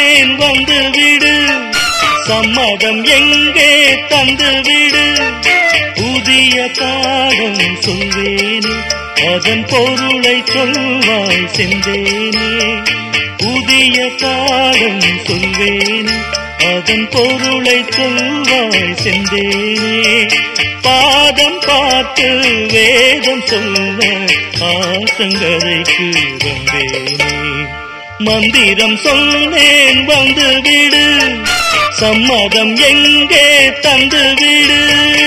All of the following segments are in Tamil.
சொன்னேன் வந்து விடு சம்மதம் எங்கே தந்து விடு புதிய பாடம் சொல்வேனே அதன் பொருளை சொல்வாய் செந்தேனே புதிய பாடம் சொல்வேனே அதன் பொருளை சொல்வாய் செந்தேனே பாதம் பார்த்து வேதம் சொல்ல ஆசங்கரைக்கு வந்தேனே மந்திரம் சொன்னேன் வந்து விடு சம்மதம் எங்கே தந்து விடு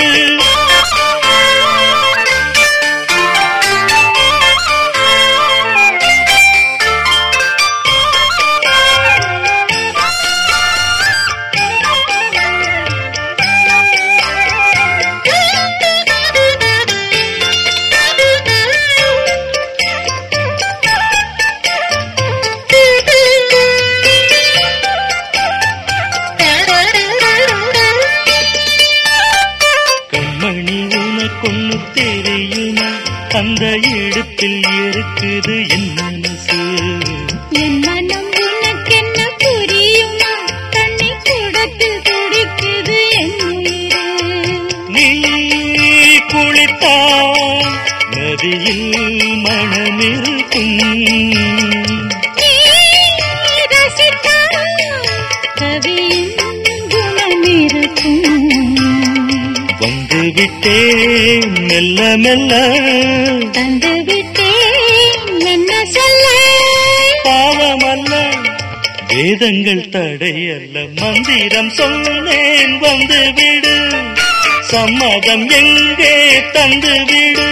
கண்மணி உனக்கொன்னு தெரியுமா அந்த இடுப்பில் இருக்குது என் மனசு என் மனம் உனக்கென்ன புரியுமா தண்ணி குடத்தில் துடிக்குது என் உயிரு நீ குளித்தால் நதியில் மனமிருக்கும் நீ ரசித்தால் கவியின் குணம் இருக்கும் வந்து விட்டேன் மெல்ல மெல்ல தந்து விட்டேன் என்ன சொல்ல பாவமல்ல வேதங்கள் தடையல்ல மந்திரம் சொன்னேன் வந்து விடு சம்மதம் எங்கே தந்து விடு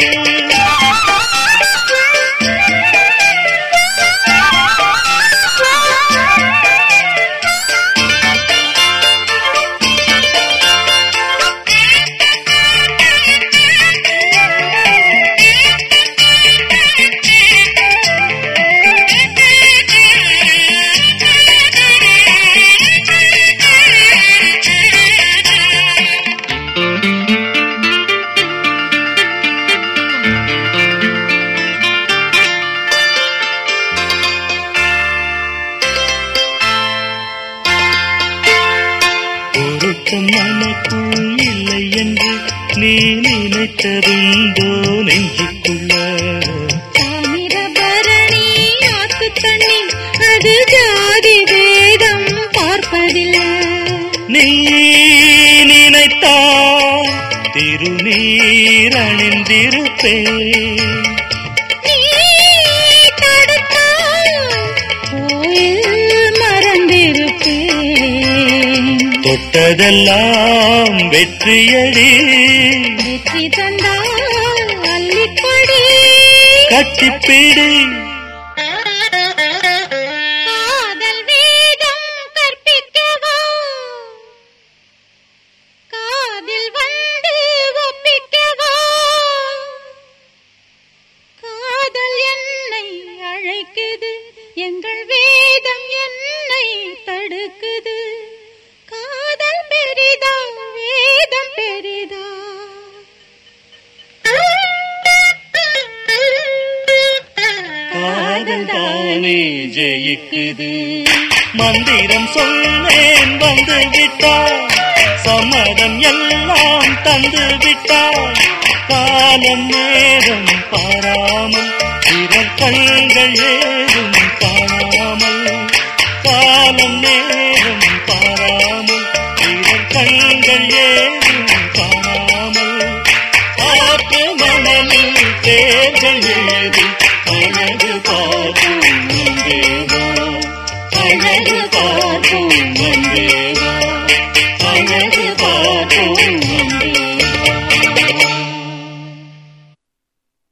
பொருத்தம் நமக்குள் இல்லை என்று நீ நினைத்ததுண்டோ நெஞ்சுக்குள்ள தாமிரபரணி ஆத்து தண்ணி அது ஜாதி வேதம் பார்ப்பதில்லை நீ நினைத்தால் திருநீர் அணிந்திருப்பேன் நீ தடுத்தால் கோயில் மறந்திருப்பேன் தொட்டதெல்லாம் வெற்றியடி வெற்றி தந்தால் அள்ளிப்படி கட்டிப்பிடி காதல் வேதம் கற்பிக்கவா காதில் வந்து ஒப்பிக்கவா காதல் என்னை அழைக்குது எங்கள் வேதம் என்னை தடுக்குது காதல் பெரிதா வேதம் பெரிதா காதல் தானே ஜெயிக்குது மந்திரம் சொன்னேன் வந்து விட்டார் சம்மதம் எல்லாம் தந்து விட்டார் காலம் நேரம் பாராமல் பிறர் கண்கள் ஏதும் காணாமல் காலம் நேரம் பாராமல் பிறர் கண்கள் ஏதும் காணாமல் ஆற்று மணலில் தேர்கள் ஏது அழகு பார்க்கும் வந்தேவா அழகு பார்க்கும் வந்தேவா அழகு பார்க்கும்